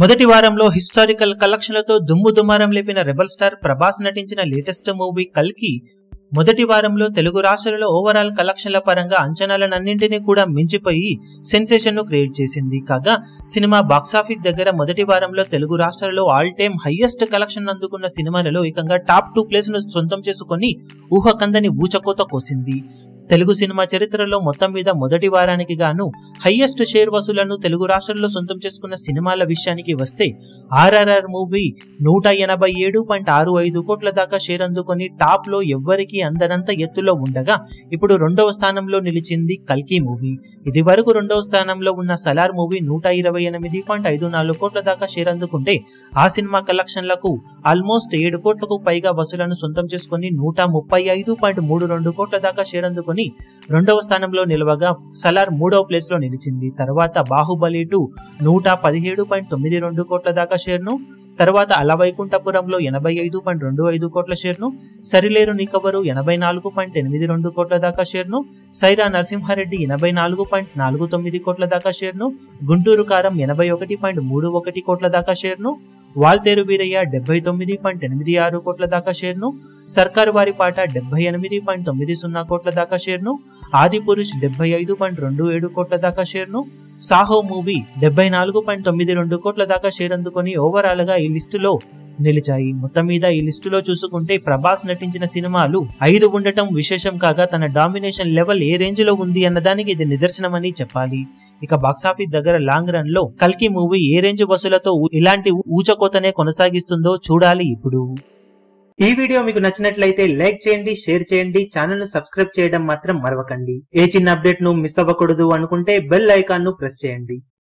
మొదటి వారంలో హిస్టారికల్ కలెక్షన్లతో దుమ్ము దుమారం లేపిన రెబల్ స్టార్ ప్రభాస్ నటించిన లేటెస్ట్ మూవీ కల్కి మొదటి వారంలో తెలుగు రాష్ట్రాలలో ఓవరాల్ కలెక్షన్ల పరంగా అంచనాలన్నింటినీ కూడా మించిపోయి సెన్సేషన్ ను క్రియేట్ చేసింది కాగా సినిమా బాక్సాఫీస్ దగ్గర మొదటి వారంలో తెలుగు రాష్ట్రాలలో ఆల్ టైమ్ హైయెస్ట్ కలెక్షన్ అందుకున్న సినిమాలలో ఏకంగా టాప్ టూ ప్లేస్ ను సొంతం చేసుకుని ఊహకందని ఊచకోత కోసింది తెలుగు సినిమా చరిత్రలో మొత్తం మీద మొదటి వారానికి గాను హైయెస్ట్ షేర్ వసూలను తెలుగు రాష్ట్రాల్లో సొంతం చేసుకున్న సినిమాల విషయానికి వస్తే ఆర్ఆర్ఆర్ మూవీ నూట ఎనభై ఏడు పాయింట్ ఆరు ఐదు కోట్ల దాకా షేర్ అందుకొని టాప్ లో ఎవ్వరికి అందనంత ఎత్తులో ఉండగా ఇప్పుడు రెండవ స్థానంలో నిలిచింది కల్కి మూవీ ఇది వరకు రెండవ స్థానంలో ఉన్న సలార్ మూవీ నూట ఇరవై ఎనిమిది పాయింట్ ఐదు నాలుగు కోట్ల దాకా షేర్ అందుకుంటే ఆ సినిమా కలెక్షన్లకు ఆల్మోస్ట్ ఏడు కోట్లకు పైగా వసూలను సొంతం చేసుకుని నూట ముప్పై ఐదు పాయింట్ మూడు రెండు కోట్ల దాకా షేర్ అందుకుని రెండవ స్థానంలో నిలవగా సలార్ మూడవ ప్లేస్ లో నిలిచింది తర్వాత బాహుబలి టూ నూట పదిహేడు పాయింట్ తొమ్మిది రెండు కోట్ల దాకా షేర్ను తర్వాత అలవైకుంఠపురంలో ఎనభై ఐదు పాయింట్ రెండు ఐదు కోట్ల షేర్ను సరిలేరు నీకవరు ఎనభై నాలుగు పాయింట్ ఎనిమిది రెండు కోట్ల దాకా షేర్ను సైరా నరసింహారెడ్డి ఎనభై నాలుగు పాయింట్ నాలుగు తొమ్మిది కోట్ల దాకా షేర్ను గుంటూరు కారం ఎనభై ఒకటి పాయింట్ మూడు ఒకటి కోట్ల దాకా షేర్ను వాల్తేరు వీరయ్య డెబ్బై తొమ్మిది పాయింట్ ఎనిమిది ఆరు కోట్ల దాకా షేర్ను సర్కారు వారి పాట డెబ్బై ఎనిమిది పాయింట్ తొమ్మిది సున్నా కోట్ల దాకా షేర్ను ఆది పురుష్ డెబ్బై ఐదు పాయింట్ రెండు ఏడు కోట్ల దాకా షేర్ను సాహో మూవీ డెబ్బై నాలుగు పాయింట్ తొమ్మిది రెండు కోట్ల దాకా షేర్ అందుకొని ఓవరాల్ గా ఈ లిస్టులో నిలిచాయి మొత్తం మీద ఈ లిస్టులో చూసుకుంటే ప్రభాస్ నటించిన సినిమాలు ఐదు ఉండటం విశేషం కాగా తన డామినేషన్ లెవెల్ ఏ రేంజ్ లో ఉంది అన్నదానికి ఇది నిదర్శనమని చెప్పాలి ఇక బాక్సాఫీస్ దగ్గర లాంగ్ రన్ లో కల్కి మూవీ ఏ రేంజ్ వసూలతో ఊ- ఇలాంటి ఊచకోతనే కొనసాగిస్తుందో చూడాలి ఇప్పుడు ఈ వీడియో మీకు నచ్చినట్లయితే లైక్ చేయండి షేర్ చేయండి ఛానల్ ను సబ్స్క్రైబ్ చేయడం మాత్రం మరవకండి ఏ చిన్న అప్డేట్ ను మిస్ అవ్వకూడదు అనుకుంటే బెల్ ఐకాన్ ను ప్రెస్ చేయండి